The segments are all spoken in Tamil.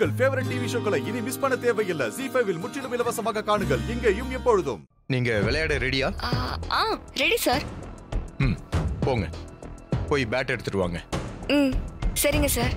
உங்கள் ஃபேவரட் டிவி ஷோக்களை இனி மிஸ் பண்ண தேவையில்லை ஜி ஃபைவில் முற்றிலும் இலவசமாக காணுங்கள் இங்கேயும் எப்பொழுதும் நீங்க விளையாட ரெடியா ஆ, ஆ ரெடி சார் ம் போங்க போய் பேட் எடுத்துட்டு வாங்க ம் சரிங்க சார்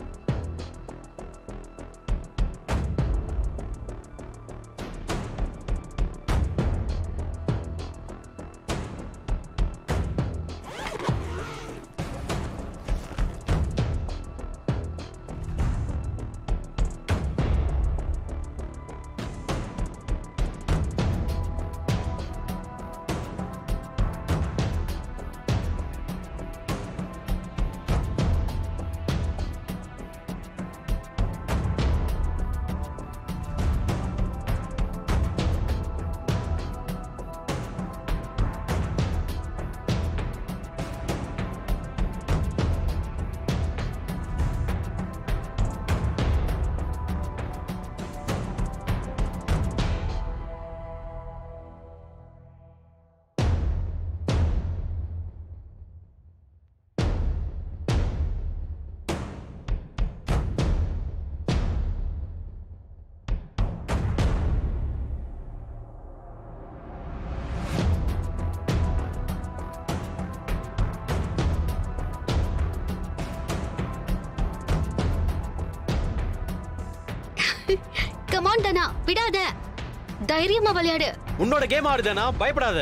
கமான் தனா விடாத தைரியமா விளையாடு உன்னோட கேம் ஆடுதானா பயப்படாத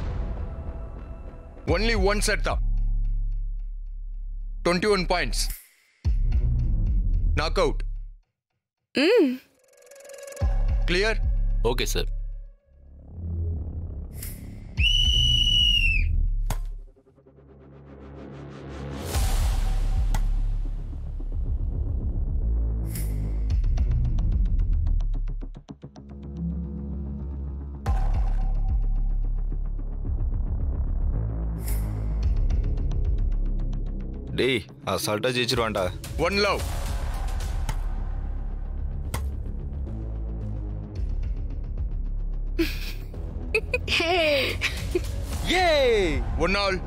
ஒன்லி ஒன் செட் தான் twenty one points knock out ம் கிளியர் ஓகே சார் டேய் அசால்ட்டா ஜெயிச்சிருவான்டா ஒன் லவ் ஹே ஏ ஒன் ஆல்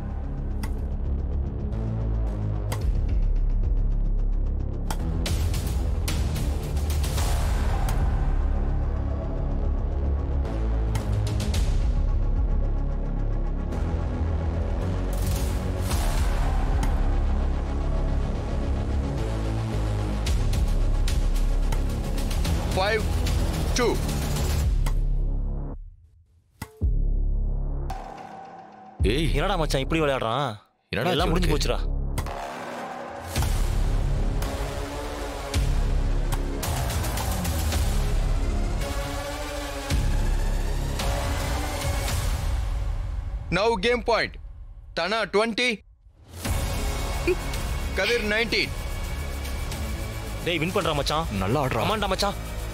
ஃபைவ் டூ ஏய் என்னடா மச்சான் இப்படி விளையாடுறான் என்னடா எல்லாம் ஆச்சு முடிஞ்சு உனக்கு? போச்சுடா now game point Dhana twenty Kathir nineteen டேய் வின் பண்றா மச்சான் நல்லா ஆடுறான் கமாண்டா மச்சான்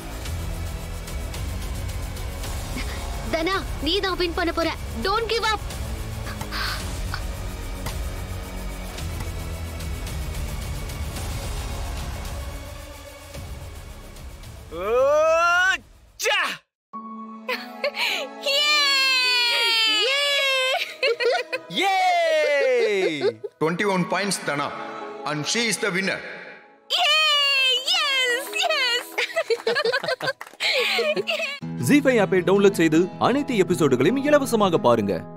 தனா நீ தான் வின் பண்ண போற don't give up a twenty one points Dhana and she is the winner Zee five ஆப்பை டவுன்லோட் செய்து அனைத்து எபிசோடுகளையும் இலவசமாக பாருங்க